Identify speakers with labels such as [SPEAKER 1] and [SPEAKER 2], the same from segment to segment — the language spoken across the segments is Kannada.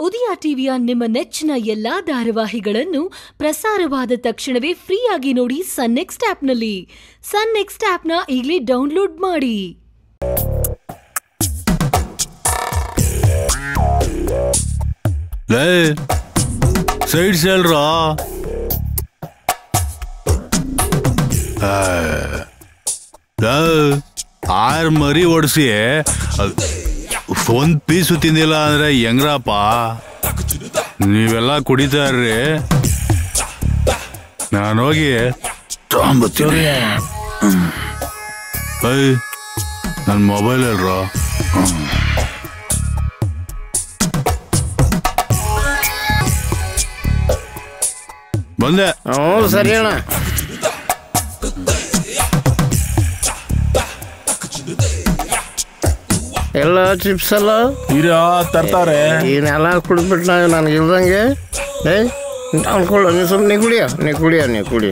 [SPEAKER 1] ಉದಯ ಟಿವಿಯ ನಿಮ್ಮ ನೆಚ್ಚಿನ ಎಲ್ಲಾ ಧಾರಾವಾಹಿಗಳನ್ನು ಪ್ರಸಾರವಾದ ತಕ್ಷಣವೇ ಫ್ರೀಯಾಗಿ ನೋಡಿ ಸನ್ ನೆಕ್ಸ್ಟ್ ಆಪ್ನಲ್ಲಿ ಸನ್ ನೆಕ್ಸ್ಟ್ ಆಪ್ನ ಈಗಲೇ ಡೌನ್ಲೋಡ್ ಮಾಡಿ
[SPEAKER 2] ಲೇ ಸೈಡ್ಸ್ ಹೇಳ್ರ ಆರ್ ಮರಿ ಓಡಿಸಿ ಒಂದ್ ಪೀಸು ತಿಂದಿಲ್ಲ ಅಂದ್ರೆ ಹೆಂಗ್ರಪ್ಪ ನೀವೆಲ್ಲ ಕುಡಿತಾ ಇರ್ರಿ ನಾನು ಹೋಗಿ ತಗೊಂಬತ್ತೀನಿ ಐ ನನ್ನ ಮೊಬೈಲ್ ಹೇಳ್ರ ಬಂದೆ
[SPEAKER 3] ಹ್ಞೂ ಸರಿ ಅಣ್ಣ ಎಲ್ಲ ಚಿಪ್ಸ್ ಎಲ್ಲ
[SPEAKER 4] ಇರ ತರ್ತಾರೆ
[SPEAKER 3] ಇವನ್ನೆಲ್ಲ ಕುಡಿದ್ಬಿಟ್ಟು ನಾವು ನನಗೆ ಇಲ್ದಂಗೆ ಏ ಅನ್ಕೊಳ್ಳ ನೀ ಸುಮ್ಮನೆ ಕುಡಿಯ ನೀ ಕುಡಿಯ ನೀ ಕುಡಿ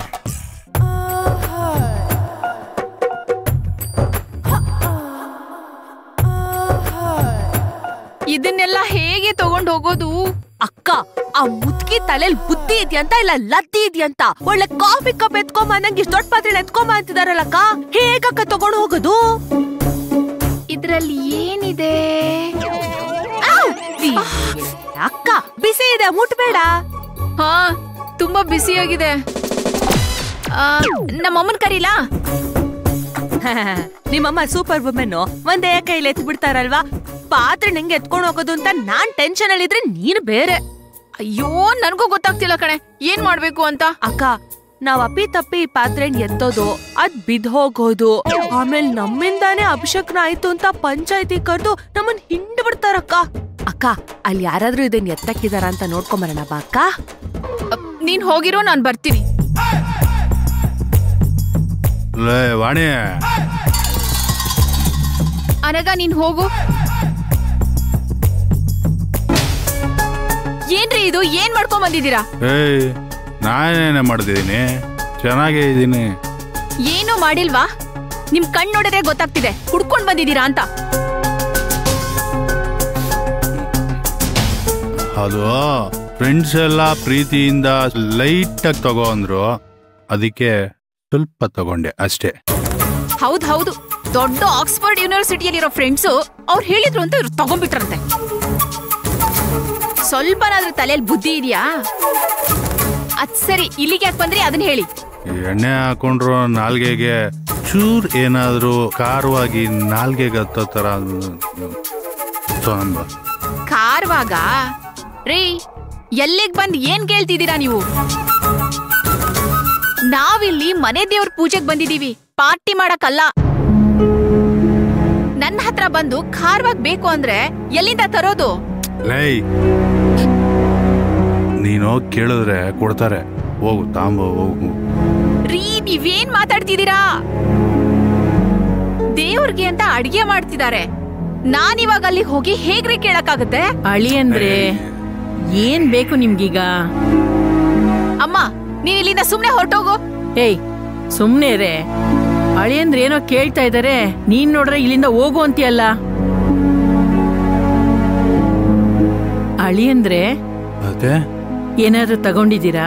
[SPEAKER 5] ಇದನ್ನೆಲ್ಲ ಹೇಗೆ ತಗೊಂಡ್ ಹೋಗೋದು ಅಕ್ಕ ಆ ಮುದ್ಕಿ ತಲೆಲ್ ಬುದ್ಧಿ ಇದೆಯಂತ ಇಲ್ಲ ಲದ್ದಿ ಇದೆಯಂತ ಒಳ್ಳೆ ಕಾಫಿ ಕಪ್ ಎತ್ಕೊಂಬ ನಂಗೆ ಇಷ್ಟ ದೊಡ್ಡ ಪಾತ್ರೆ ಎತ್ಕೊಂಬ ಅಂತಿದಾರಲ್ಲಕ್ಕ ಹೇಗಕ್ಕ ತಗೊಂಡ್ ಹೋಗೋದು ಇದ್ರಲ್ಲಿ ಏನಿದೆ ಆವ್! ಅಕ್ಕ ಬಿಸಿ ಇದೆ ಮುಟ್ಬೇಡ
[SPEAKER 6] ಹಾ ತುಂಬಾ ಬಿಸಿಯಾಗಿದೆ ಆ, ನಮ್ಮಮ್ಮನ್ ಕರೀಲಾ
[SPEAKER 5] ನಿಮ್ಮಮ್ಮ ಸೂಪರ್ ವುಮೆನ್ ಒಂದೇ ಕೈಲಿ ಎತ್ ಬಿಡ್ತಾರಲ್ವಾ ಪಾತ್ರೆ ನಂಗೆ ಎತ್ಕೊಂಡ್ ಹೋಗೋದು ಅಂತ ನಾನ್ ಟೆನ್ಷನ್ ಅಲ್ಲಿ ಇದ್ರೆ ನೀನು ಬೇರೆ
[SPEAKER 6] ಅಯ್ಯೋ ನನ್ಗೂ ಗೊತ್ತಾಗ್ತಿಲ್ಲ ಕಣೆ ಏನ್ ಮಾಡ್ಬೇಕು ಅಂತ
[SPEAKER 5] ಅಕ್ಕ ನಾವ್ ಅಪ್ಪಿ ತಪ್ಪಿ ಈ ಪಾತ್ರೆನ್ ಎತ್ತೋದು ಅದ್ ಬಿದ್ ಹೋಗೋದು ಆಮೇಲೆ ನಮ್ಮಿಂದಾನೇ ಅಭಿಷೇಕ್ನ ಆಯ್ತು ಅಂತ ಪಂಚಾಯತಿ ಕರೆದು ನಮ್ಮನ್ ಹಿಂಡ್ ಬಿಡ್ತಾರಕ್ಕ ಅಕ್ಕ ಅಲ್ಲಿ ಯಾರಾದ್ರೂ ಇದನ್ ಎತ್ತಕ್ಕಿದಾರ ಅಂತ ನೋಡ್ಕೊಂಬರೋಣ ಬಾ ಅಕ್ಕ
[SPEAKER 6] ಅಪ್, ನೀನ್ ಹೋಗಿರೋ ನಾನ್ ಬರ್ತೀನಿ
[SPEAKER 2] ಲೇ ವಾಣಿ
[SPEAKER 6] ಅನಗ ನೀನ್ ಹೋಗು ಏನ್ರಿ ಇದು ಏನ್ ಮಾಡ್ಕೊಂಡ್ ಬಂದಿದ್ದೀರಾ
[SPEAKER 2] ಏಯ್ ನಾನೇನೇ ಮಾಡ್ತಿದ್ದೀನಿ ಚೆನ್ನಾಗೇ ಇದ್ದೀನಿ
[SPEAKER 6] ಏನೂ ಮಾಡಿಲ್ವಾ ನಿಮ್ ಕಣ್ ನೋಡಿದ್ರೆ ಗೊತ್ತಾಗ್ತಿದೆ ಕುಡ್ಕೊಂಡ್ ಬಂದಿದ್ದೀರಾ ಅಂತ
[SPEAKER 2] ಅದು ಫ್ರೆಂಡ್ಸ್ ಎಲ್ಲ ಪ್ರೀತಿಯಿಂದ ಲೈಟ್ ಆಗಿ ತಗೋ ಅಂದ್ರು ಅದಕ್ಕೆ ಸ್ವಲ್ಪ ತಗೊಂಡೆ ಅಷ್ಟೇ
[SPEAKER 6] ಹೌದ್ ಹೌದು ದೊಡ್ಡ ಆಕ್ಸ್ಫರ್ಡ್ ಯೂನಿವರ್ಸಿಟಿಯಲ್ಲಿರೋ ಫ್ರೆಂಡ್ಸು ಅವ್ರು ಹೇಳಿದ್ರು ಅಂತ ಇವ್ರು ತಗೊಂಡ್ಬಿಟ್ರಂತೆ ಸ್ವಲ್ಪನಾದ್ರೂ ತಲೆಯಲ್ಲಿ ಬುದ್ಧಿ ಇದೆಯಾ ಅದ್ ಸರಿ ಇಲ್ಲಿಗೆ ಯಾಕೆ ಬಂದ್ರಿ ಅದನ್ನ ಹೇಳಿ
[SPEAKER 2] ಈ ಎಣ್ಣೆ ಹಾಕೊಂಡ್ರು ನಾಲ್ಗೆಗೆ ಚೂರ್ ಏನಾದ್ರೂ ಖಾರವಾಗಿ ನಾಲ್ಗೆಗೆ ಹತ್ತೋ ತರ ತಗೊಂಬ
[SPEAKER 6] ಕಾರವಾಗ ರೀ ಎಲ್ಲಿಗ್ ಬಂದ್ ಏನ್ ಕೇಳ್ತಿದ್ದೀರಾ ನೀವು ನಾವಿಲ್ಲಿ ಮನೆ ದೇವ್ರ ಪೂಜೆಗ್ ಬಂದಿದೀವಿ ಪಾರ್ಟಿ ಮಾಡಕ್ಕಲ್ಲ ನನ್ನ ಹತ್ರ ಬಂದು ಖಾರವಾಗ್ ಬೇಕು ಅಂದ್ರೆ ಎಲ್ಲಿಂದ ತರೋದು
[SPEAKER 2] ಲೈ ನೀನು ಹೋಗ್ ಕೇಳಿದ್ರೆ ಕೊಡ್ತಾರೆ ಹೋಗು ತಾಂಬ ಹೋಗು
[SPEAKER 6] ರೀ ನೀವೇನ್ ಮಾತಾಡ್ತಿದ್ದೀರಾ ದೇವ್ರಿಗೆ ಅಂತ ಅಡ್ಗೆ ಮಾಡ್ತಿದ್ದಾರೆ ನಾನಿವಾಗ ಅಲ್ಲಿ ಹೋಗಿ ಹೇಗ್ರಿ ಕೇಳಕ್ಕಾಗತ್ತೆ
[SPEAKER 7] ಅಳಿ ಅಂದ್ರೆ ಏನ್ ಬೇಕು ನಿಮ್ಗೀಗ
[SPEAKER 6] ಅಮ್ಮ ನೀನ್ ಇಲ್ಲಿಂದ ಸುಮ್ನೆ ಹೊರಟೋಗು
[SPEAKER 7] ಏಯ್ ಸುಮ್ನೆ ರೇ ಅಳಿ ಅಂದ್ರೆ ಏನೋ ಕೇಳ್ತಾ ಇದಾರೆ ನೀನ್ ನೋಡ್ರೆ ಇಲ್ಲಿಂದ ಹೋಗು ಅಂತೀಯಲ್ಲ ಅಳಿ ಅಂದ್ರೆ
[SPEAKER 2] ಮತ್ತೆ
[SPEAKER 7] ಏನಾದ್ರೂ ತಗೊಂಡಿದ್ದೀರಾ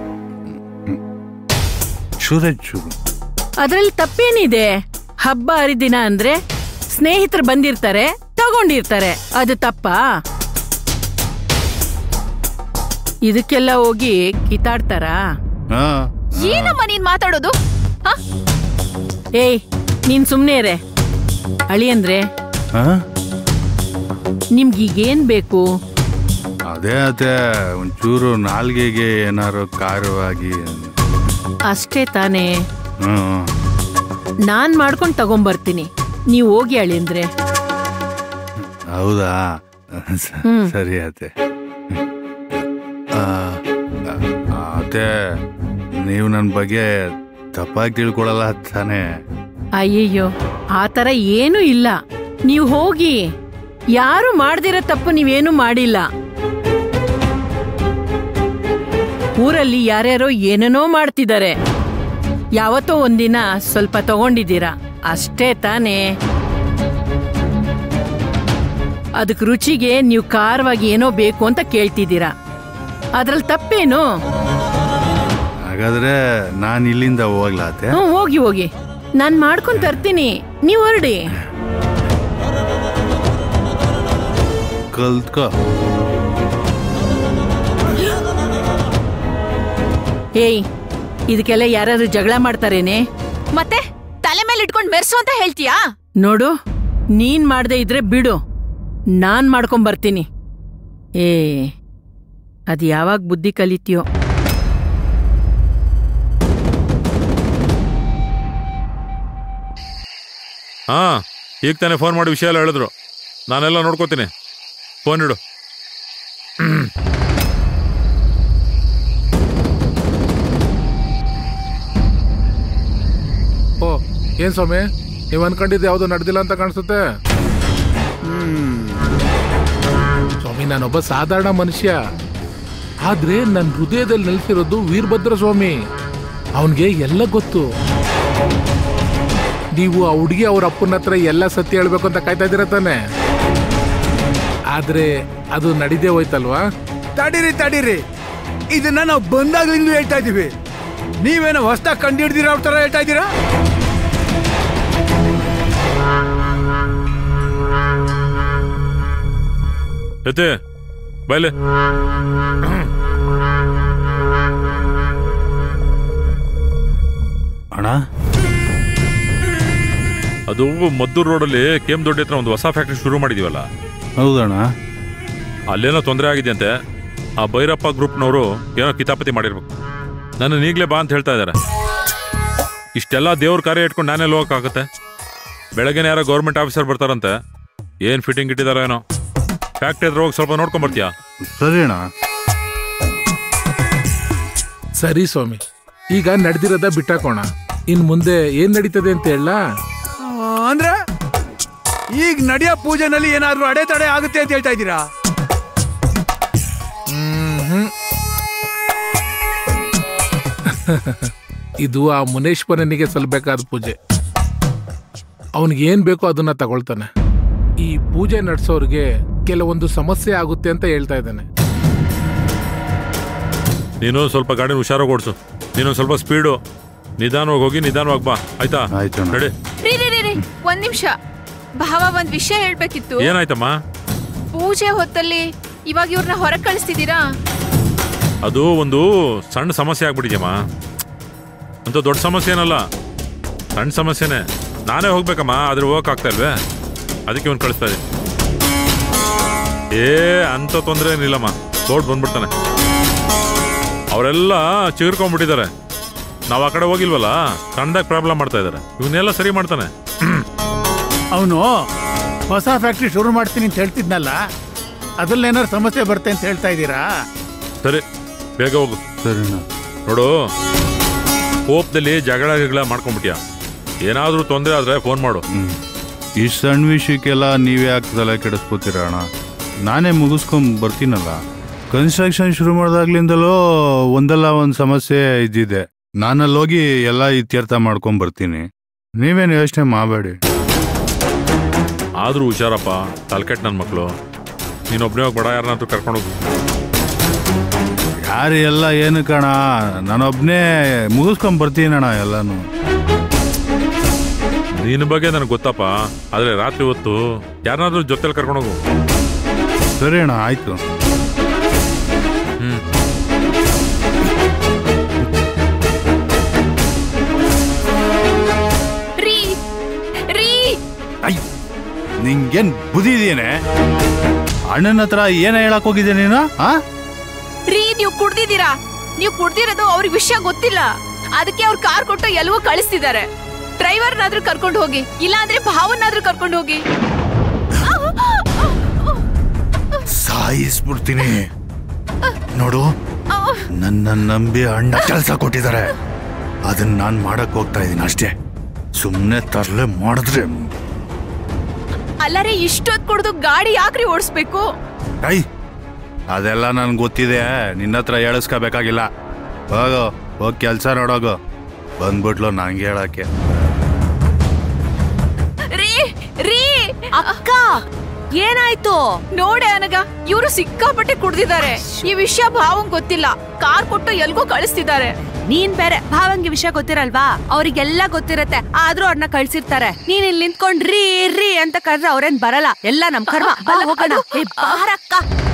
[SPEAKER 2] ಚೂರೇ ಚೂರು
[SPEAKER 7] ಅದ್ರಲ್ಲಿ ತಪ್ಪೇನಿದೆ ಹಬ್ಬ ಹರಿದಿನ ಅಂದ್ರೆ ಸ್ನೇಹಿತರು ಬಂದಿರ್ತಾರೆ ತಗೊಂಡಿರ್ತಾರೆ ಅದು ತಪ್ಪಾ ಇದಕ್ಕೆಲ್ಲ ಹೋಗಿ ಕಿತಾಡ್ತಾರಾ
[SPEAKER 2] ಹಾ
[SPEAKER 6] ಏನಮ್ಮ ನೀನ್ ಮಾತಾಡೋದು ಹ?
[SPEAKER 7] ಏಯ್ ನೀನ್ ಸುಮ್ನೆ ಇರೆ ಅಳಿ ಅಂದ್ರೆ
[SPEAKER 2] ಹಾ
[SPEAKER 7] ನಿಮ್ಗೀಗೇನ್ ಬೇಕು
[SPEAKER 2] ಅದೇ ಅದೇ ಒಂಚೂರು ನಾಲ್ಗೆಗೆ ಏನಾರು ಖಾರವಾಗಿ
[SPEAKER 7] ಅಷ್ಟೇ ತಾನೇ
[SPEAKER 2] ಹ್ಮ್
[SPEAKER 7] ನಾನ್ ಮಾಡ್ಕೊಂಡ್ ತಗೊಂಬರ್ತೀನಿ ನೀವ್ ಹೋಗಿ ಅಳಿ ಅಂದ್ರೆ
[SPEAKER 2] ಹೌದಾ ಸ-
[SPEAKER 7] ಹ್ಮ್.
[SPEAKER 2] ಸರಿ ಅತ್ತೆ ಆ, ಆ, ಅತ್ತೆ ನೀವು ನನ್ನ ಬಗ್ಗೆ ತಪ್ಪಾಗಿ ತಿಳ್ಕೊಳಲ್ಲ ತಾನೇ
[SPEAKER 7] ಅಯ್ಯಯ್ಯೋ ಆ ಥರ ಏನೂ ಇಲ್ಲ ನೀವು ಹೋಗಿ ಯಾರು ಮಾಡ್ದಿರೋ ತಪ್ಪು ನೀವೇನು ಮಾಡಿಲ್ಲ ಊರಲ್ಲಿ ಯಾರ್ಯಾರೋ ಏನೇನೋ ಮಾಡ್ತಿದ್ದಾರೆ ಯಾವತ್ತೋ ಒಂದಿನ ಸ್ವಲ್ಪ ತಗೊಂಡಿದ್ದೀರಾ ಅಷ್ಟೇ ತಾನೇ ಅದಕ್ಕೆ ರುಚಿಗೆ ನೀವು ಖಾರವಾಗಿ ಏನೋ ಬೇಕು ಅಂತ ಕೇಳ್ತಿದ್ದೀರಾ ಅದ್ರಲ್ಲಿ ತಪ್ಪೇನು
[SPEAKER 2] ಹಾಗಾದ್ರೆ ನಾನು ಇಲ್ಲಿಂದ ಹೋಗ್ಲಾತೆ
[SPEAKER 7] ಹ್ಞೂ ಹೋಗಿ ಹೋಗಿ ನಾನು ಮಾಡ್ಕೊಂಡು ತರ್ತೀನಿ ನೀವು ಹೊರಡಿ
[SPEAKER 2] ಕಲ್ತ್ಕೋ
[SPEAKER 7] ಏಯ್ ಇದಕ್ಕೆಲ್ಲ ಯಾರಾದ್ರೂ ಜಗಳ ಮಾಡ್ತಾರೇನೆ
[SPEAKER 6] ಮತ್ತೆ ತಲೆ ಮೇಲೆ ಇಟ್ಕೊಂಡ್ ಮೆರ್ಸು ಅಂತ ಹೇಳ್ತೀಯಾ
[SPEAKER 7] ನೋಡು ನೀನ್ ಮಾಡದೆ ಇದ್ರೆ ಬಿಡು ನಾನ್ ಮಾಡ್ಕೊಂಡ್ ಬರ್ತೀನಿ ಏ ಅದ್ ಯಾವಾಗ ಬುದ್ಧಿ ಕಲಿತೀಯೋ
[SPEAKER 8] ಹಾ ಈಗ ತಾನೇ ಫೋನ್ ಮಾಡಿ ವಿಷಯ ಎಲ್ಲ ಹೇಳಿದ್ರು ನಾನೆಲ್ಲ ನೋಡ್ಕೋತೀನಿ ಫೋನ್ ಇಡು
[SPEAKER 4] ಓ ಏನ್ ಸ್ವಾಮಿ ನೀವ್ ಅನ್ಕೊಂಡಿದ್ದು ಯಾವ್ದು ನಡೆದಿಲ್ಲ ಅಂತ ಕಾಣಿಸುತ್ತೆ ಸ್ವಾಮಿ ನಾನೊಬ್ಬ ಸಾಧಾರಣ ಮನುಷ್ಯ ಆದ್ರೆ ನನ್ನ ಹೃದಯದಲ್ಲಿ ನೆಲೆಸಿರೋದು ವೀರಭದ್ರ ಸ್ವಾಮಿ ಅವನ್ಗೆ ಎಲ್ಲ ಗೊತ್ತು ನೀವು ಆ ಹುಡುಗಿ ಅವ್ರ ಅಪ್ಪನ ಹತ್ರ ಎಲ್ಲ ಸತ್ಯ ಹೇಳ್ಬೇಕು ಅಂತ ಕಾಯ್ತಾ ಇದ್ದೀರ ತಾನೆ ಆದ್ರೆ ಅದು ನಡಿದೇ ಹೋಯ್ತಲ್ವಾ
[SPEAKER 9] ತಡೀರಿ ತಡೀರಿ ಇದನ್ನ ನಾವು ಬಂದಾಗ್ಲಿಂದ ಹೇಳ್ತಾ ಇದೀವಿ ನೀವೇನೋ ಹೊಸ್ದಾಗ್ ಕಂಡು ಹಿಡ್ದಿರೋ ಅವ್ರ ತರ ಹೇಳ್ತಾ ಇದ್ದೀರಾ
[SPEAKER 8] ಎತ್ತೆ ಬೈಲೆ
[SPEAKER 2] ಅಣ್ಣ
[SPEAKER 8] ಅದು ಮದ್ದೂರು ರೋಡಲ್ಲಿ ಕೆಮ್ ದೊಡ್ಡ ಹತ್ರ ಒಂದು ಹೊಸ ಫ್ಯಾಕ್ಟ್ರಿ ಶುರು ಮಾಡಿದೀವಲ್ಲ
[SPEAKER 2] ಹೌದಣ್ಣ
[SPEAKER 8] ಅಲ್ಲೇನೋ ತೊಂದರೆ ಆಗಿದೆಯಂತೆ ಆ ಭೈರಪ್ಪ ಗ್ರೂಪ್ನವರು ಏನೋ ಕಿತಾಪತಿ ಮಾಡಿರ್ಬೇಕು ನನ್ನ ಈಗಲೇ ಬಾ ಅಂತ ಹೇಳ್ತಾ ಇದ್ದಾರೆ ಇಷ್ಟೆಲ್ಲ ದೇವ್ರ ಕಾರ್ಯ ಇಟ್ಕೊಂಡು ನಾನೇ ಹೋಗಕ್ಕಾಗತ್ತೆ ಬೆಳಗ್ಗೆನೇ ಯಾರೋ ಗೌರ್ಮೆಂಟ್ ಆಫೀಸರ್ ಬರ್ತಾರಂತೆ ಏನು ಫಿಟ್ಟಿಂಗ್ ಇಟ್ಟಿದಾರೋ ಏನೋ ಫ್ಯಾಕ್ಟ್ರಿ ಹತ್ರ ಹೋಗಿ ಸ್ವಲ್ಪ ನೋಡ್ಕೊಂಡ್ ಬರ್ತೀಯಾ
[SPEAKER 2] ಸರಿ ಅಣ್ಣ
[SPEAKER 4] ಸರಿ ಸ್ವಾಮಿ ಈಗ ನಡೆದಿರೋದ ಬಿಟ್ಟಾಕೋಣ ಇನ್ ಮುಂದೆ ಏನ್ ನಡೀತದೆ ಅಂತ ಹೇಳ
[SPEAKER 9] ಆ, ಅಂದ್ರೆ ಈಗ ನಡೆಯೋ ಪೂಜೆನಲ್ಲಿ ಏನಾದ್ರೂ ಅಡೆತಡೆ ಆಗುತ್ತೆ ಅಂತ ಹೇಳ್ತಾ ಇದ್ದೀರಾ
[SPEAKER 4] ಇದು ಆ ಮುನೇಶ್ವರನಿಗೆ ಸಲ್ಲಬೇಕಾದ ಪೂಜೆ ಅವನಿಗೆ ಏನ್ ಬೇಕೋ ಅದನ್ನ ತಗೊಳ್ತಾನೆ ಈ ಪೂಜೆ ನಡೆಸೋರ್ಗೆ ಕೆಲವೊಂದು ಸಮಸ್ಯೆ ಆಗುತ್ತೆ ಅಂತ ಹೇಳ್ತಾ ಇದ್ದಾನೆ
[SPEAKER 8] ನೀನು ಸ್ವಲ್ಪ ಗಾಡಿನ ಹುಷಾರಾಗಿ ಓಡಿಸು ನೀನು ಸ್ವಲ್ಪ ಸ್ಪೀಡು ನಿಧಾನವಾಗಿ ಹೋಗಿ ನಿಧಾನವಾಗಿ ಬಾ ಆಯ್ತಾ
[SPEAKER 2] ಆಯ್ತು ಅಣ್ಣ.
[SPEAKER 8] ನಡಿ
[SPEAKER 6] ರೀ ರೀ ರೀ ರೀ ಒಂದ್ ನಿಮಿಷ ಭಾವ ಒಂದ್ ವಿಷಯ ಹೇಳ್ಬೇಕಿತ್ತು
[SPEAKER 8] ಏನಾಯ್ತಮ್ಮ
[SPEAKER 6] ಪೂಜೆ ಹೊತ್ತಲ್ಲಿ ಇವಾಗ ಇವ್ರನ್ನ ಹೊರಗ್ ಕಳಿಸ್ತಿದ್ದೀರಾ
[SPEAKER 8] ಅದು ಒಂದು ಸಣ್ಣ ಸಮಸ್ಯೆ ಆಗ್ಬಿಟ್ಟಿದ್ಯಮ್ಮ ಅಂತ ದೊಡ್ಡ ಸಮಸ್ಯೆ ಏನಲ್ಲ ಸಣ್ಣ ಸಮಸ್ಯೆನೇ ನಾನೇ ಹೋಗ್ಬೇಕಮ್ಮ ಆದ್ರೆ ಹೋಗಕ್ ಆಗ್ತಾ ಇಲ್ವೇ ಅದಕ್ಕೆ ಇವ್ನು ಕಳಿಸ್ತಾ ಇದ್ದೀನಿ ಏ ಅಂತ ತೊಂದರೆ ಏನಿಲ್ಲಮ್ಮ ಬೋರ್ಡ್ ಬಂದ್ಬಿಡ್ತಾನೆ ಅವರೆಲ್ಲ ಚಿಗುರ್ಕೊಂಡ್ಬಿಟ್ಟಿದ್ದಾರೆ ನಾವು ಆ ಕಡೆ ಹೋಗಿಲ್ವಲ್ಲ ಸಣ್ಣದಾಗಿ ಪ್ರಾಬ್ಲಮ್ ಮಾಡ್ತಾ ಇದ್ದಾರೆ ಇವನ್ನೆಲ್ಲ ಸರಿ ಮಾಡ್ತಾನೆ
[SPEAKER 10] ಅವನು ಹೊಸ ಫ್ಯಾಕ್ಟ್ರಿ ಶುರು ಮಾಡ್ತೀನಿ ಅಂತ ಹೇಳ್ತಿದ್ನಲ್ಲ ಅದ್ರಲ್ಲೇನಾರು ಸಮಸ್ಯೆ ಬರುತ್ತೆ ಅಂತ ಹೇಳ್ತಾ ಇದ್ದೀರಾ
[SPEAKER 8] ಸರಿ ಬೇಗ ಹೋಗು
[SPEAKER 2] ಸರಿ ಅಣ್ಣ
[SPEAKER 8] ನೋಡು ಕೋಪದಲ್ಲಿ ಜಗಳ ಗಿಗಳ ಮಾಡ್ಕೊಂಡ್ಬಿಟ್ಯಾ ಏನಾದ್ರೂ ತೊಂದರೆ ಆದ್ರೆ ಫೋನ್ ಮಾಡು
[SPEAKER 2] ಹ್ಮ್ ಈ ಸಣ್ಣ ವಿಷಯಕ್ಕೆಲ್ಲ ನೀವೇ ಯಾಕೆ ತಲೆ ಕೆಡಿಸ್ಕೋತೀರ ಅಣ್ಣ ನಾನೇ ಮುಗಿಸ್ಕೊಂಡ್ ಬರ್ತೀನಲ್ಲ ಕನ್ಸ್ಟ್ರಕ್ಷನ್ ಶುರು ಮಾಡಿದಾಗ್ಲಿಂದಲೂ ಒಂದಲ್ಲ ಒಂದು ಸಮಸ್ಯೆ ಇದ್ದಿದೆ ನಾನಲ್ಲಿ ಹೋಗಿ ಎಲ್ಲ ಇತ್ಯರ್ಥ ಮಾಡ್ಕೊಂಡ್ ಬರ್ತೀನಿ ನೀವೇನು ಯೋಚನೆ ಮಾಡಬೇಡಿ
[SPEAKER 8] ಆದ್ರೂ ಹುಷಾರಪ್ಪ ತಲ್ಕೆಟ್ ನನ್ನ ಮಕ್ಕಳು ನೀನೊಬ್ಬನೇ ಹೋಗಿ ಬಡ ಯಾರನ್ನಾದ್ರೂ ಕರ್ಕೊಂಡು ಹೋಗು
[SPEAKER 2] ಯಾರು ಎಲ್ಲ ಏನು ಕಣ ನಾನೊಬ್ನೇ ಮುಗಿಸ್ಕೊಂಡ್ ಬರ್ತೀನಣ್ಣ ಎಲ್ಲಾನು
[SPEAKER 8] ನಿನ್ನ ಬಗ್ಗೆ ನನಗೆ ಗೊತ್ತಪ್ಪ ಆದ್ರೆ ರಾತ್ರಿ ಹೊತ್ತು ಯಾರನ್ನಾದ್ರೂ ಜೊತೆಲಿ ಕರ್ಕೊಂಡು ಹೋಗು
[SPEAKER 2] ಸರಿ ಅಣ್ಣ ಆಯ್ತು
[SPEAKER 8] ಹ್ಮ್
[SPEAKER 6] ರೀ ರೀ
[SPEAKER 2] ಐ ನಿಂಗೇನ್ ಬುದ್ಧಿದೇನೆ ಅಣ್ಣನ ಹತ್ರ ಏನ ಹೇಳಕ್ ಹೋಗಿದ್ದೆ ನೀನು ಆ
[SPEAKER 6] ರೀ ನೀವು ಕುಡ್ದಿದ್ದೀರಾ ನೀವು ಕುಡ್ದಿರೋದು ಅವ್ರಿಗೆ ವಿಷಯ ಗೊತ್ತಿಲ್ಲ ಅದಕ್ಕೆ ಅವ್ರು ಕಾರ್ ಕೊಟ್ಟು ಎಲ್ಲವೂ ಕಳಿಸ್ತಿದ್ದಾರೆ ಡ್ರೈವರ್ನಾದ್ರೂ ಕರ್ಕೊಂಡು ಹೋಗಿ ಇಲ್ಲಾಂದ್ರೆ ಭಾವನಾದ್ರೂ ಕರ್ಕೊಂಡು ಹೋಗಿ
[SPEAKER 2] ಸಾಯಿಸ್ಬಿಡ್ತೀನಿ ನೋಡು ನನ್ನ ನಂಬಿ ಅಣ್ಣ ಕೆಲಸ ಕೊಟ್ಟಿದ್ದಾರೆ ಅದನ್ನ ನಾನ್ ಮಾಡಕ್ ಹೋಗ್ತಾ ಇದೀನಿ ಅಷ್ಟೇ ಸುಮ್ನೆ ತರ್ಲೆ ಮಾಡಿದ್ರೆ
[SPEAKER 6] ಅಲ್ಲರೆ ಇಷ್ಟೊತ್ ಕುಡ್ದು ಗಾಡಿ ಯಾಕ್ರಿ ಓಡಿಸ್ಬೇಕು
[SPEAKER 2] ಐ ಅದೆಲ್ಲ ನನ್ಗೆ ಗೊತ್ತಿದೆ ನಿನ್ನ ಹತ್ರ ಹೇಳಿಸ್ಕೋಬೇಕಾಗಿಲ್ಲ ಹೋಗು ಹೋಗಿ ಕೆಲಸ ನೋಡೋಗು ಬಂದ್ಬಿಟ್ಲು ನಂಗೆ ಹೇಳಕ್ಕೆ
[SPEAKER 6] ರೀ ರೀ
[SPEAKER 5] ಅಕ್ಕ ಏನಾಯ್ತು
[SPEAKER 6] ನೋಡೆ ಅನಗ ಇವರು ಸಿಕ್ಕಾಪಟ್ಟೆ ಕುಡ್ದಿದ್ದಾರೆ ಈ ವಿಷಯ ಭಾವಂಗ್ ಗೊತ್ತಿಲ್ಲ ಕಾರ್ ಕೊಟ್ಟು ಎಲ್ಗೋ ಕಳಿಸ್ತಿದ್ದಾರೆ
[SPEAKER 5] ನೀನ್ ಬೇರೆ ಭಾವಂಗಿ ವಿಷಯ ಗೊತ್ತಿರಲ್ವಾ ಅವ್ರಿಗೆಲ್ಲ ಗೊತ್ತಿರತ್ತೆ ಆದ್ರೂ ಅವ್ರನ್ನ ಕಳ್ಸಿರ್ತಾರೆ ನೀನ್ ಇಲ್ಲಿ ನಿಂತ್ಕೊಂಡ್ ರೀ ರೀ ಅಂತ ಕರೆದ್ರೆ ಅವ್ರೇನ್ ಬರಲ್ಲ ಎಲ್ಲ ನಮ್ ಕರ್ಮ ಬಾ
[SPEAKER 6] ಅಲ್ಲ,
[SPEAKER 5] ಹೋಗೋಣ
[SPEAKER 6] ಅದು-
[SPEAKER 5] ಏ, ಬಾರಕ್ಕ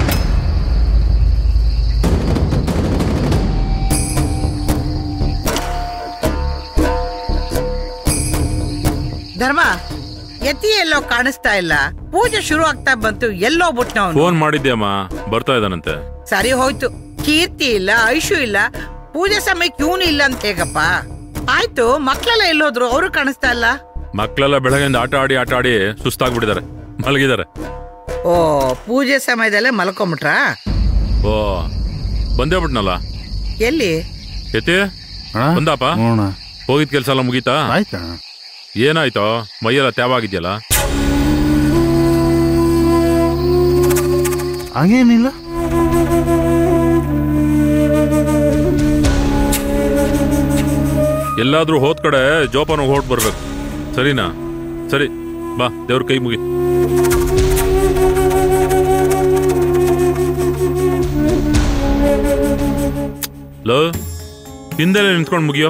[SPEAKER 11] ಧರ್ಮ ಯತಿ ಎಲ್ಲೋ ಕಾಣಿಸ್ತಾ ಇಲ್ಲ ಪೂಜೆ ಶುರು ಆಗ್ತಾ ಬಂತು ಎಲ್ಲೋ ಬಿಟ್ನ ಅವನು
[SPEAKER 8] ಫೋನ್ ಮಾಡಿದ್ದೆ ಅಮ್ಮ ಬರ್ತಾ ಇದ್ದಾನಂತೆ
[SPEAKER 11] ಸರಿ ಹೋಯ್ತು ಕೀರ್ತಿ ಇಲ್ಲ ಐಶು ಇಲ್ಲ ಪೂಜೆ ಸಮಯಕ್ಕೆ ಇವನು ಇಲ್ಲ ಅಂತ ಹೇಗಪ್ಪ ಆಯ್ತು ಮಕ್ಳೆಲ್ಲ ಎಲ್ಲೋದ್ರು ಅವರು ಕಾಣಿಸ್ತಾ ಇಲ್ಲ
[SPEAKER 8] ಮಕ್ಕಳೆಲ್ಲ ಬೆಳಗ್ಗೆಯಿಂದ ಆಟ ಆಡಿ ಆಟ ಆಡಿ ಸುಸ್ತಾಗ್ಬಿಟ್ಟಿದ್ದಾರೆ ಮಲಗಿದ್ದಾರೆ
[SPEAKER 11] ಓ ಪೂಜೆ ಸಮಯದಲ್ಲೇ ಮಲ್ಕೊಂಬಿಟ್ರಾ
[SPEAKER 8] ಓ ಬಂದೇ ಬಿಟ್ನಲ್ಲ
[SPEAKER 11] ಎಲ್ಲಿ
[SPEAKER 8] ಯತಿ ಬಂದಾಪ
[SPEAKER 2] ಹ್ಞೂ
[SPEAKER 8] ಹೋಗಿದ್ ಕೆಲ್ಸ ಎಲ್ಲ ಮುಗೀತಾ
[SPEAKER 2] ಆಯ್ತಾ
[SPEAKER 8] ಏನಾಯ್ತೋ ಮೈಯೆಲ್ಲ ತ್ಯಾವಾಗಿದ್ಯಲ್ಲ
[SPEAKER 2] ಹಂಗೇನಿಲ್ಲ
[SPEAKER 8] ಎಲ್ಲಾದ್ರೂ ಹೋದ್ ಕಡೆ ಜೋಪಾನ ಹೊರಟ್ ಬರ್ಬೇಕು ಸರಿನಾ ಸರಿ ಬಾ ದೇವ್ರ ಕೈ ಮುಗಿ ಲೋ ಹಿಂದೆಲೆ ನಿಂತ್ಕೊಂಡು ಮುಗಿಯೋ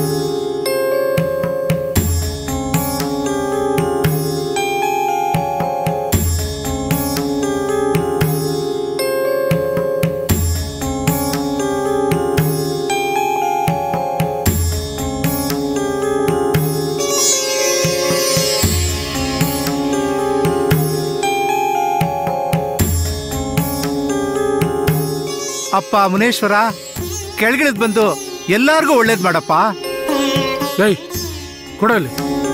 [SPEAKER 9] ಅಪ್ಪ ಮುನೇಶ್ವರ ಕೆಳಗಿಳಿದ್ ಬಂದು ಎಲ್ಲಾರ್ಗೂ ಒಳ್ಳೇದ್ ಮಾಡಪ್ಪ
[SPEAKER 4] ಏಯ್ ಕೊಡಲಿ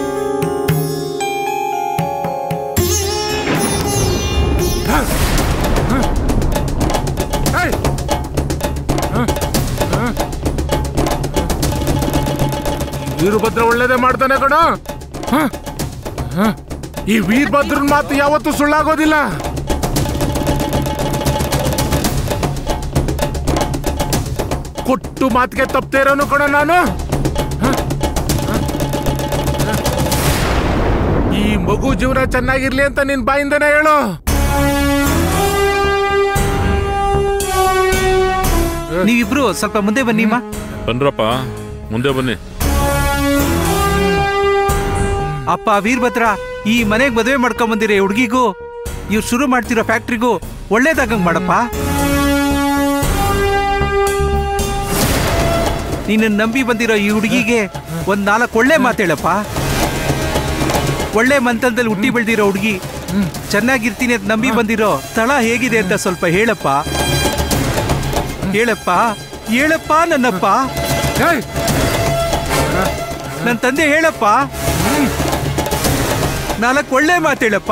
[SPEAKER 4] ವೀರಭದ್ರ ಒಳ್ಳೇದೇ ಮಾಡ್ತಾನೆ ಕಣ ಹ? ಹ? ಈ ವೀರಭದ್ರನ್ ಮಾತು ಯಾವತ್ತೂ ಸುಳ್ಳಾಗೋದಿಲ್ಲ ಕೊಟ್ಟು ಮಾತಿಗೆ ತಪ್ಪದೇ ಇರೋನು ಕಣ ನಾನು ಹ? ಹ? ಹ? ಈ ಮಗು ಜೀವನ ಚೆನ್ನಾಗಿರ್ಲಿ ಅಂತ ನಿನ್ ಬಾಯಿಂದನೇ ಹೇಳು
[SPEAKER 9] ನೀವಿಬ್ರು ಸ್ವಲ್ಪ ಮುಂದೆ ಬನ್ನಿಮ್ಮ
[SPEAKER 8] ಬನ್ರಪ್ಪ ಮುಂದೆ ಬನ್ನಿ
[SPEAKER 9] ಅಪ್ಪ ವೀರಭದ್ರ ಈ ಮನೆಗ್ ಮದುವೆ ಮಾಡ್ಕೊಂಡ್ ಬಂದಿರೋ ಹುಡುಗಿಗೂ ಇವ್ರು ಶುರು ಮಾಡ್ತಿರೋ ಫ್ಯಾಕ್ಟ್ರಿಗೂ ಒಳ್ಳೇದಾಗಂಗ್ ಮಾಡಪ್ಪ ನಿನ್ನ ನಂಬಿ ಬಂದಿರೋ ಈ ಹುಡುಗಿಗೆ ಒಂದ್ ನಾಲ್ಕು ಒಳ್ಳೆ ಮಾತೇಳಪ್ಪ ಒಳ್ಳೆ ಮಂತನದಲ್ಲಿ ಹುಟ್ಟಿ ಬೆಳ್ದಿರೋ ಹುಡುಗಿ ಚೆನ್ನಾಗಿರ್ತೀನಿ ಅಂತ ನಂಬಿ ಬಂದಿರೋ ಸ್ಥಳ ಹೇಗಿದೆ ಅಂತ ಸ್ವಲ್ಪ ಹೇಳಪ್ಪ ಹೇಳಪ್ಪ ಹೇಳಪ್ಪ ನನ್ನಪ್ಪ ನನ್ನ ತಂದೆ ಹೇಳಪ್ಪ ನಾಲ್ಕು ಒಳ್ಳೆ ಮಾತೇಳಪ್ಪ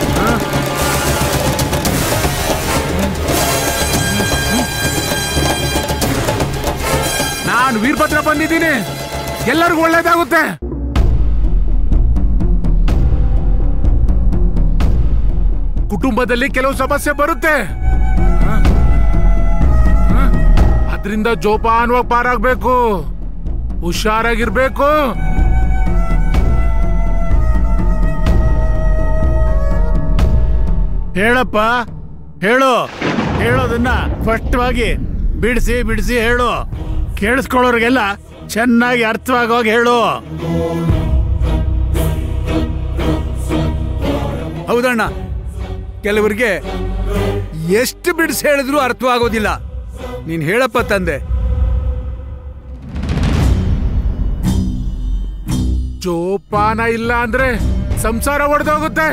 [SPEAKER 4] ನಾನು ವೀರಭದ್ರ ಬಂದಿದ್ದೀನಿ ಎಲ್ಲರಿಗೂ ಒಳ್ಳೇದಾಗುತ್ತೆ ಕುಟುಂಬದಲ್ಲಿ ಕೆಲವು ಸಮಸ್ಯೆ ಬರುತ್ತೆ ಹ? ಹ? ಅದ್ರಿಂದ ಜೋಪಾನವಾಗಿ ಪಾರಾಗ್ಬೇಕು ಹುಷಾರಾಗಿರ್ಬೇಕು
[SPEAKER 10] ಹೇಳಪ್ಪ ಹೇಳು ಹೇಳೋದನ್ನ ಸ್ಪಷ್ಟವಾಗಿ ಬಿಡಿಸಿ ಬಿಡಿಸಿ ಹೇಳು ಕೇಳಿಸ್ಕೊಳ್ಳೋರಿಗೆಲ್ಲ ಚೆನ್ನಾಗಿ ಅರ್ಥವಾಗೋಗಿ ಹೇಳು ಹೌದಣ್ಣ ಕೆಲವರಿಗೆ ಎಷ್ಟು ಬಿಡಿಸಿ ಹೇಳಿದ್ರು ಅರ್ಥವಾಗೋದಿಲ್ಲ ನೀನ್ ಹೇಳಪ್ಪ ತಂದೆ
[SPEAKER 4] ಜೋಪಾನ ಇಲ್ಲ ಅಂದ್ರೆ ಸಂಸಾರ ಒಡೆದೋಗುತ್ತೆ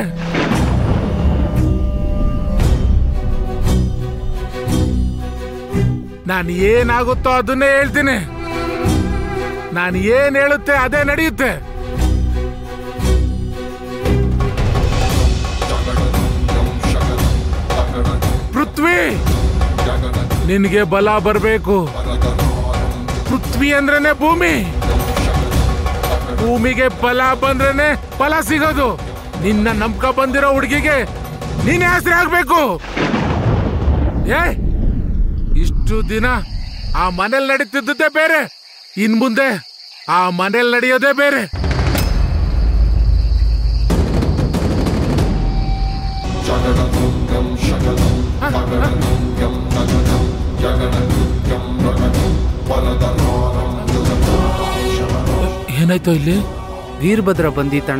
[SPEAKER 4] ನಾನು ಏನಾಗುತ್ತೋ ಅದನ್ನೇ ಹೇಳ್ತೀನಿ ನಾನು ಏನ್ ಹೇಳುತ್ತೆ ಅದೇ ನಡೆಯುತ್ತೆ ಪೃಥ್ವಿ ನಿನಗೆ ಬಲ ಬರಬೇಕು ಪೃಥ್ವಿ ಅಂದ್ರೇನೆ ಭೂಮಿ ಭೂಮಿಗೆ ಫಲ ಬಂದ್ರೇನೆ ಫಲ ಸಿಗೋದು ನಿನ್ನ ನಂಬ್ಕ ಬಂದಿರೋ ಹುಡುಗಿಗೆ ನೀನೇ ಆಸರೆ ಆಗ್ಬೇಕು ಏ ಇಷ್ಟು ದಿನ ಆ ಮನೇಲಿ ನಡೀತಿದ್ದೇ ಬೇರೆ ಇನ್ ಮುಂದೆ ಆ ಮನೇಲಿ ನಡೆಯೋದೇ ಬೇರೆ ಏನಾಯ್ತು ಇಲ್ಲಿ
[SPEAKER 9] ವೀರಭದ್ರ ಬಂದಿತ್ತಣ್ಣ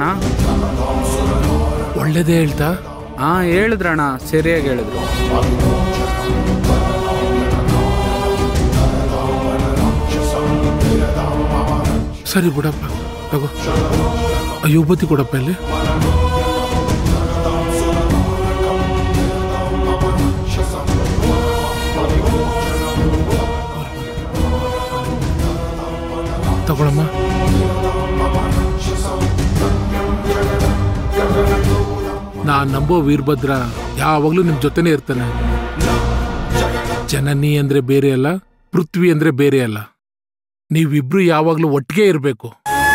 [SPEAKER 4] ಒಳ್ಳೇದೇ ಹೇಳ್ತಾ
[SPEAKER 9] ಹಾ ಹೇಳಿದ್ರಣ್ಣ ಸರಿಯಾಗಿ ಹೇಳಿದ್ರು
[SPEAKER 4] ಸರಿ ಬಿಡಪ್ಪ ತಗೋ ಆ ಯುವತಿ ಕೊಡಪ್ಪ ಇಲ್ಲಿ ತಗೊಳಮ್ಮ ನಾನ್ ನಂಬೋ ವೀರಭದ್ರ ಯಾವಾಗ್ಲೂ ನಿಮ್ ಜೊತೆನೆ ಇರ್ತಾನೆ ಜನನಿ ಅಂದ್ರೆ ಬೇರೆ ಅಲ್ಲ ಪೃಥ್ವಿ ಅಂದ್ರೆ ಬೇರೆ ಅಲ್ಲ ನೀವಿಬ್ರು ಯಾವಾಗ್ಲೂ ಒಟ್ಟಿಗೆ ಇರಬೇಕು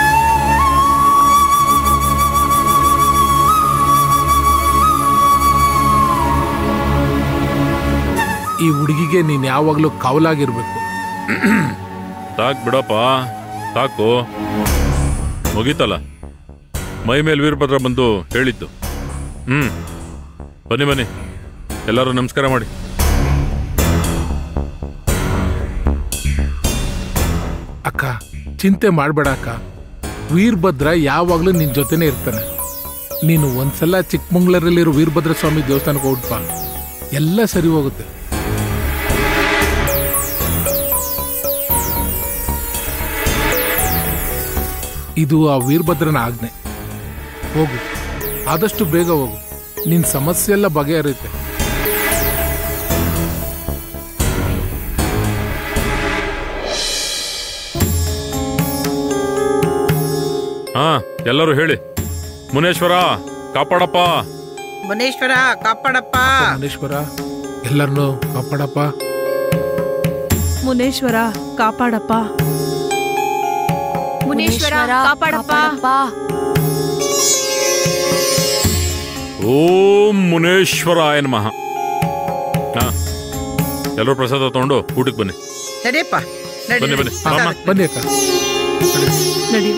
[SPEAKER 4] ಈ ಹುಡುಗಿಗೆ ನೀನ್ ಯಾವಾಗ್ಲೂ ಕಾವಲಾಗಿರ್ಬೇಕು
[SPEAKER 8] ಸಾಕ್ ಬಿಡಪ್ಪ ಸಾಕು ಮುಗೀತಲ್ಲ ಮೈ ಮೇಲೆ ವೀರಭದ್ರ ಬಂದು ಹೇಳಿದ್ದು ಹ್ಮ್ ಬನ್ನಿ ಬನ್ನಿ ಎಲ್ಲರೂ ನಮಸ್ಕಾರ ಮಾಡಿ
[SPEAKER 4] ಅಕ್ಕ ಚಿಂತೆ ಮಾಡ್ಬೇಡ ಅಕ್ಕ ವೀರಭದ್ರ ಯಾವಾಗ್ಲೂ ನಿನ್ ಜೊತೆನೆ ಇರ್ತಾನೆ ನೀನು ಒಂದ್ಸಲ ಚಿಕ್ಕಮಂಗ್ಳೂರಲ್ಲಿರೋ ವೀರಭದ್ರ ಸ್ವಾಮಿ ದೇವಸ್ಥಾನಕ್ಕೆ ಹೋಗ್ಬಾ ಎಲ್ಲ ಸರಿ ಹೋಗುತ್ತೆ ಇದು ಆ ವೀರಭದ್ರನ ಆಜ್ಞೆ ಹೋಗು ಆದಷ್ಟು ಬೇಗ ಹೋಗು ನಿನ್ ಸಮಸ್ಯೆ ಎಲ್ಲ ಬಗೆಹರಿಯುತ್ತೆ
[SPEAKER 8] ಹಾ ಎಲ್ಲರೂ ಹೇಳಿ ಮುನೇಶ್ವರ ಕಾಪಾಡಪ್ಪ
[SPEAKER 11] ಮುನೇಶ್ವರ ಕಾಪಾಡಪ್ಪ
[SPEAKER 4] ಮುನೇಶ್ವರ ಎಲ್ಲರನ್ನು ಕಾಪಾಡಪ್ಪ
[SPEAKER 5] ಮುನೇಶ್ವರ ಕಾಪಾಡಪ್ಪ
[SPEAKER 6] ಮುನೇಶ್ವರ ಕಾಪಾಡಪ್ಪ
[SPEAKER 8] ಓಂ ಮುನೇಶ್ವರಾಯ ನಮಃ ಹಾ ಎಲ್ಲರೂ ಪ್ರಸಾದ ತಗೊಂಡು ಊಟಕ್ಕೆ ಬನ್ನಿ
[SPEAKER 11] ನಡಿಯಪ್ಪ ನಡಿ
[SPEAKER 8] ಬನ್ನಿ ಬನ್ನಿ
[SPEAKER 11] ನಡಿ.
[SPEAKER 8] ಅಮ್ಮ
[SPEAKER 4] ಬನ್ನಿ ಅಕ್ಕ
[SPEAKER 7] ನಡಿ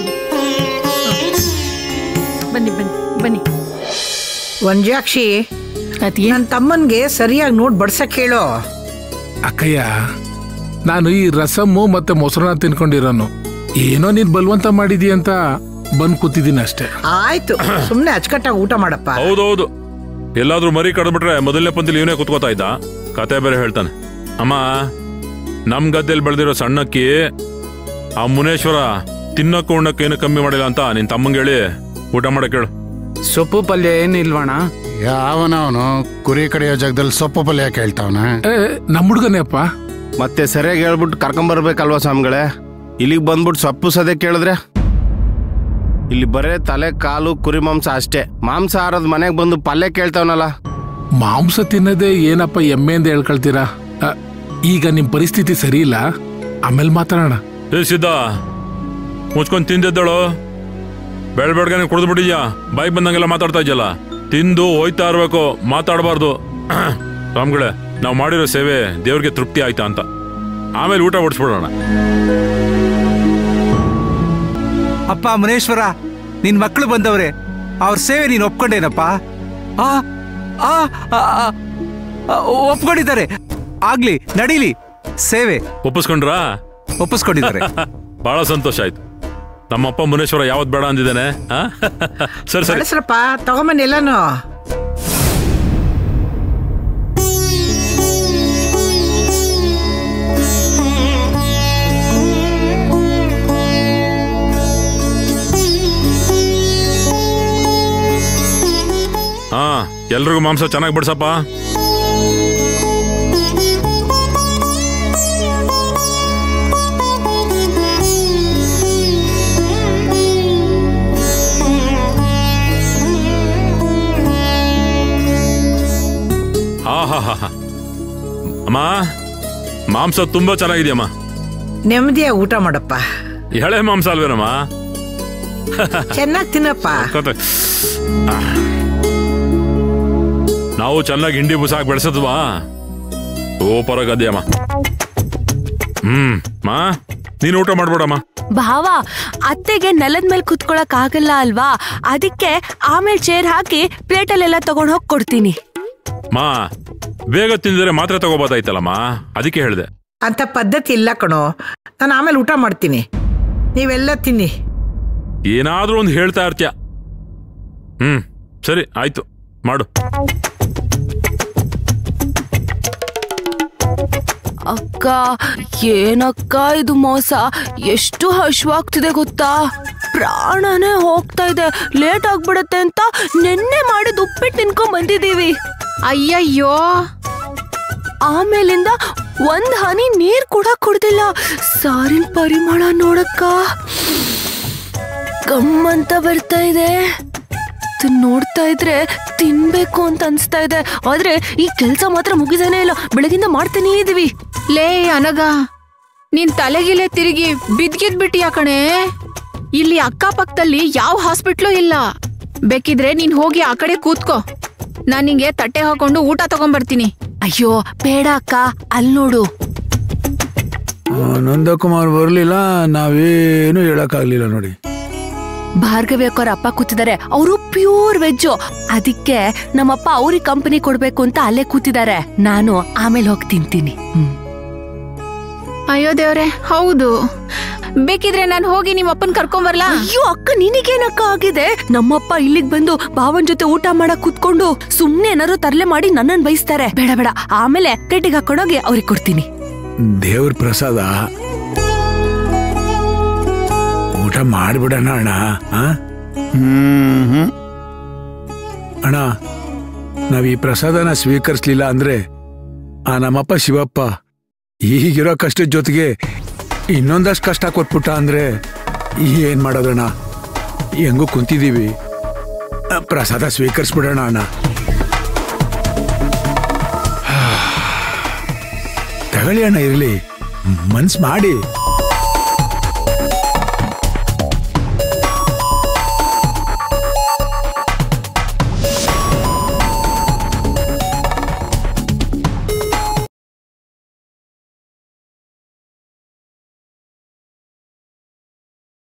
[SPEAKER 7] ಬನ್ನಿ ಬನ್ನಿ ಬನ್ನಿ
[SPEAKER 11] ವಂಜಾಕ್ಷಿ
[SPEAKER 7] ಅತಿಯೇ
[SPEAKER 11] ನನ್ನ ತಮ್ಮನ್ಗೆ ಸರಿಯಾಗಿ ನೋಡ್ ಬಡ್ಸಕ್ ಹೇಳು
[SPEAKER 4] ಅಕ್ಕಯ್ಯ ನಾನು ಈ ರಸಮ್ಮು ಮತ್ತೆ ಮೊಸರನ್ನ ತಿನ್ಕೊಂಡಿರೋನು ಏನೋ ನೀನ್ ಬಲ್ವಂತ ಮಾಡಿದಿ ಅಂತ ಬಂದ್ ಕೂತಿದ್ದೀನಿ ಅಷ್ಟೇ
[SPEAKER 11] ಆಯ್ತು ಸುಮ್ನೆ ಅಚ್ಚುಕಟ್ಟಾಗಿ ಊಟ ಮಾಡಪ್ಪ
[SPEAKER 8] ಹೌದೌದು ಎಲ್ಲಾದ್ರೂ ಮರಿ ಕಡ್ಬಿಟ್ರೆ ಮೊದಲನೇ ಪಂತಿಲಿ ಇವನೇ ಕುತ್ಕೋತಾ ಇದ್ದ ಕತೆ ಬೇರೆ ಹೇಳ್ತಾನೆ ಅಮ್ಮ ನಮ್ ಗದ್ದೆಯಲ್ಲಿ ಬೆಳೆದಿರೋ ಸಣ್ಣಕ್ಕಿ ಆ ಮುನೇಶ್ವರ ತಿನ್ನಕ್ಕೂ ಉಣ್ಣಕ್ಕೆ ಏನು ಕಮ್ಮಿ ಮಾಡಿಲ್ಲ ಅಂತ ನಿನ್ ತಮ್ಮಂಗೆ ಹೇಳಿ ಊಟ ಮಾಡಕ್ ಹೇಳು
[SPEAKER 9] ಸೊಪ್ಪು ಪಲ್ಯ ಏನು ಇಲ್ವಣ್ಣ
[SPEAKER 12] ಯಾವನವನು ಕುರಿ ಕಡೆಯೋ ಜಾಗದಲ್ಲಿ ಸೊಪ್ಪು ಪಲ್ಯ ಯಾಕೆ ಹೇಳ್ತಾವನ
[SPEAKER 4] ಏ, ನಮ್ ಹುಡ್ಗನೇ ಅಪ್ಪ
[SPEAKER 3] ಮತ್ತೆ ಸರಿಯಾಗಿ ಹೇಳ್ಬಿಟ್ಟು ಕರ್ಕೊಂಬರ್ಬೇಕಲ್ವಾ ಸ್ವಾಮಿಗಳೇ ಇಲ್ಲಿಗೆ ಬಂದ್ಬಿಟ್ಟು ಸೊಪ್ಪು ಸದೆ ಕೇಳಿದ್ರೆ ಇಲ್ಲಿ ಬರೇ ತಲೆ ಕಾಲು ಕುರಿ ಮಾಂಸ ಅಷ್ಟೇ ಮಾಂಸ ಆರದ ಮನೆಗೆ ಬಂದು ಪಲ್ಯ ಕೇಳ್ತಾವನಲ್ಲ
[SPEAKER 4] ಮಾಂಸ ತಿನ್ನದೆ ಏನಪ್ಪ ಎಮ್ಮೆ ಅಂತ ಹೇಳ್ಕೊಳ್ತೀರಾ ಅ, ಈಗ ನಿಮ್ ಪರಿಸ್ಥಿತಿ ಸರಿ ಇಲ್ಲ ಆಮೇಲೆ ಮಾತಾಡೋಣ
[SPEAKER 8] ಏ ಸಿದ್ಧ ಮುಚ್ಕೊಂಡ್ ತಿಂದಿದ್ದಳು ಬೆಳ್ ಬೆಳಗ್ಗೆ ಕುಡಿದು ಬಿಟ್ಟಿದ್ಯಾ ಬಾಯಿ ಬಂದಂಗೆಲ್ಲ ಮಾತಾಡ್ತಾ ಇದ್ಯಲ್ಲ ತಿಂದು ಹೋಯ್ತಾ ಇರ್ಬೇಕು ಮಾತಾಡಬಾರ್ದು ಸ್ವಾಮಿಗಳೇ ನಾವು ಮಾಡಿರೋ ಸೇವೆ ದೇವ್ರಿಗೆ ತೃಪ್ತಿ ಆಯ್ತಾ ಅಂತ ಆಮೇಲೆ ಊಟ ಹೊಡಿಸ್ಬಿಡೋಣ
[SPEAKER 9] ಅಪ್ಪ ಮುನೇಶ್ವರ ನಿನ್ ಮಕ್ಕಳು ಬಂದವ್ರೆ ಅವ್ರ ಸೇವೆ ನೀನು ಒಪ್ಕೊಂಡೇನಪ್ಪ ಆ ಆ, ಆ, ಆ, ಆ, ಒಪ್ಕೊಂಡಿದ್ದಾರೆ ಆಗ್ಲಿ ನಡೀಲಿ ಸೇವೆ
[SPEAKER 8] ಒಪ್ಪಿಸ್ಕೊಂಡ್ರಾ
[SPEAKER 9] ಒಪ್ಪಿಸ್ಕೊಂಡಿದ್ದಾರೆ
[SPEAKER 8] ಬಹಳ ಸಂತೋಷ ಆಯ್ತು ನಮ್ಮಪ್ಪ ಮುನೇಶ್ವರ ಯಾವತ್ ಬೇಡ ಅಂದಿದ್ದಾನೆ ಆ? ಸರಿ ಸರಿ
[SPEAKER 11] ಕಳಿಸ್ರಪ್ಪ ತಗೊಂಬನ್ನಿ ಎಲ್ಲಾನು
[SPEAKER 8] ಹಾ ಎಲ್ರಿಗೂ ಮಾಂಸ ಚೆನ್ನಾಗಿ ಬಿಡ್ಸಪ್ಪ ಆಹಾಹಾಹಾ. ಅಮ್ಮ ಮಾಂಸ ತುಂಬಾ ಚೆನ್ನಾಗಿದೆಯಮ್ಮ
[SPEAKER 11] ನೆಮ್ಮದಿಯಾಗಿ ಊಟ ಮಾಡಪ್ಪ
[SPEAKER 8] ಎಳೆ ಮಾಂಸ ಅಲ್ವೇನಮ್ಮ
[SPEAKER 11] ಚೆನ್ನಾಗಿ ತಿನ್ನಪ್ಪ
[SPEAKER 8] ಕತೆ ಆ. ನಾವು ಚೆನ್ನಾಗಿ ಹಿಂಡಿ ಬುಸಾಕ್ ಬೆಳೆಸದ್ವಾ ಸೂಪರ್ ಆಗದ್ಯಮ್ಮ ಹ್ಮ್ ಮಾ ನೀನು ಊಟ ಮಾಡ್ಬೇಡಮ್ಮ
[SPEAKER 5] ಭಾವ ಅತ್ತೆಗೆ ನೆಲದ ಮೇಲೆ ಕುತ್ಕೊಳಕ್ ಆಗಲ್ಲ ಅಲ್ವಾ ಅದಕ್ಕೆ ಆಮೇಲೆ ಚೇರ್ ಹಾಕಿ ಪ್ಲೇಟಲ್ಲೆಲ್ಲ ತಗೊಂಡ್ ಹೋಗಿ ಕೊಡ್ತೀನಿ
[SPEAKER 8] ಮಾ ಬೇಗ ತಿಂದಿದ್ರೆ ಮಾತ್ರೆ ತಗೋಬೋದಾಯ್ತಲ್ಲಮ್ಮ ಅದಕ್ಕೆ ಹೇಳಿದೆ
[SPEAKER 11] ಅಂತ ಪದ್ಧತಿ ಇಲ್ಲ ಕಣೋ ನಾನು ಆಮೇಲೆ ಊಟ ಮಾಡ್ತೀನಿ ನೀವೆಲ್ಲ ತಿನ್ನಿ
[SPEAKER 8] ಏನಾದ್ರೂ ಒಂದು ಹೇಳ್ತಾ ಇರ್ತೀಯ ಹ್ಮ್ ಸರಿ ಆಯ್ತು ಮಾಡು
[SPEAKER 5] ಅಕ್ಕ ಏನಕ್ಕ ಇದು ಮೋಸ ಎಷ್ಟು ಹಶ್ವಾಗ್ತಿದೆ ಗೊತ್ತಾ ಪ್ರಾಣನೇ ಹೋಗ್ತಾ ಇದೆ ಲೇಟ್ ಆಗ್ಬಿಡತ್ತೆ ಅಂತ ನಿನ್ನೆ ಮಾಡಿದ ಉಪ್ಪಿಟ್ಟು ತಿನ್ಕೊಂಡ್ ಬಂದಿದೀವಿ
[SPEAKER 6] ಅಯ್ಯಯ್ಯೋ
[SPEAKER 5] ಆಮೇಲಿಂದ ಒಂದ್ ಹನಿ ನೀರ್ ಕೂಡ ಕುಡ್ದಿಲ್ಲ ಸಾರಿನ ಪರಿಮಳ ನೋಡಕ್ಕ ಗಮ್ಮಂತ ಬರ್ತಾ ಇದೆ ಇದನ್ ನೋಡ್ತಾ ಇದ್ರೆ ತಿನ್ಬೇಕು ಅಂತ ಅನ್ಸ್ತಾ ಇದೆ ಆದ್ರೆ ಈ ಕೆಲ್ಸ ಮಾತ್ರ ಮುಗಿದೇನೆ ಇಲ್ಲ ಬೆಳಗಿಂದ ಮಾಡ್ತಾನೇ ಇದೀವಿ
[SPEAKER 6] ಲೇ ಅನಗ ನೀನ್ ತಲೆಗಿಲೆ ತಿರುಗಿ ಬಿದ್ಗಿದ್ಬಿಟ್ಟಿಯಾ ಕಣೆ ಇಲ್ಲಿ ಅಕ್ಕಪಕ್ಕದಲ್ಲಿ ಯಾವ ಹಾಸ್ಪಿಟ್ಲು ಇಲ್ಲ ಬೇಕಿದ್ರೆ ನೀನ್ ಹೋಗಿ ಆ ಕಡೆ ಕೂತ್ಕೋ ನಾನ್ ನಿಂಗೆ ತಟ್ಟೆ ಹಾಕೊಂಡು ಊಟ ತಗೊಂಬರ್ತೀನಿ
[SPEAKER 5] ಅಯ್ಯೋ ಬೇಡ ಅಕ್ಕ ಅಲ್ಲಿ ನೋಡು
[SPEAKER 10] ನಂದಕುಮಾರ್ ಬರಲಿಲ್ಲ ನಾವೇನು ಹೇಳಕ್ಕಾಗ್ಲಿಲ್ಲ ನೋಡಿ
[SPEAKER 5] ಭಾರ್ಗವಿ ಅಕ್ಕವ್ರ ಅಪ್ಪ ಕೂತಿದ್ದಾರೆ ಅವರು ಪ್ಯೂರ್ ವೆಜ್ ಅದಕ್ಕೆ ನಮ್ಮಪ್ಪ ಅವ್ರಿಗೆ ಕಂಪನಿ ಕೊಡ್ಬೇಕು ಅಂತ ಅಲ್ಲೇ ಕೂತಿದ್ದಾರೆ ನಾನು ಆಮೇಲೆ ಹೋಗಿ ತಿಂತೀನಿ ಹ್ಮ್.
[SPEAKER 6] ಅಯ್ಯೋ ದೇವ್ರೆ ಹೌದು ಬೇಕಿದ್ರೆ ನಾನು ಹೋಗಿ ನಿಮ್ಮ ಅಪ್ಪನ್ ಕರ್ಕೊಂಬರ್ಲಾ
[SPEAKER 5] ಅಯ್ಯೋ ಅಕ್ಕ ನಿನಗೇನಕ್ಕ ಆಗಿದೆ ನಮ್ಮಪ್ಪ ಇಲ್ಲಿಗ್ ಬಂದು ಭಾವನ್ ಜೊತೆ ಊಟ ಮಾಡಕ್ ಕೂತ್ಕೊಂಡು ಸುಮ್ನೆ ಏನಾದ್ರು ತರ್ಲೆ ಮಾಡಿ ನನ್ನನ್ ಬಯಸ್ತಾರೆ ಬೇಡ ಬೇಡ ಆಮೇಲೆ ಕಟ್ಟಿಗೆ ಹಾಕೊಂಡೋಗಿ ಅವ್ರಿಗೆ ಕೊಡ್ತೀನಿ
[SPEAKER 10] ದೇವ್ರ ಪ್ರಸಾದ ಊಟ ಮಾಡ್ಬಿಡಣ ಅಣ್ಣ ಆ? ಹ್ಮ್ ಅಣ್ಣ ನಾವ್ ಈ ಪ್ರಸಾದನ ಸ್ವೀಕರಿಸ್ಲಿಲ್ಲ ಅಂದ್ರೆ ಆ ನಮ್ಮಪ್ಪ ಶಿವಪ್ಪ ಈಗಿರೋ ಕಷ್ಟದ ಜೊತೆಗೆ ಇನ್ನೊಂದಷ್ಟು ಕಷ್ಟ ಕೊಟ್ಬಿಟ್ಟ ಅಂದ್ರೆ ಏನ್ ಮಾಡೋದಣ್ಣ ಹೆಂಗೂ ಕುಂತಿದೀವಿ ಆ, ಪ್ರಸಾದ ಸ್ವೀಕರಿಸ್ಬಿಡೋಣ ಅಣ್ಣ ತಗೊಳ್ಳಿ ಅಣ್ಣ ಇರ್ಲಿ ಮನ್ಸ್ ಮಾಡಿ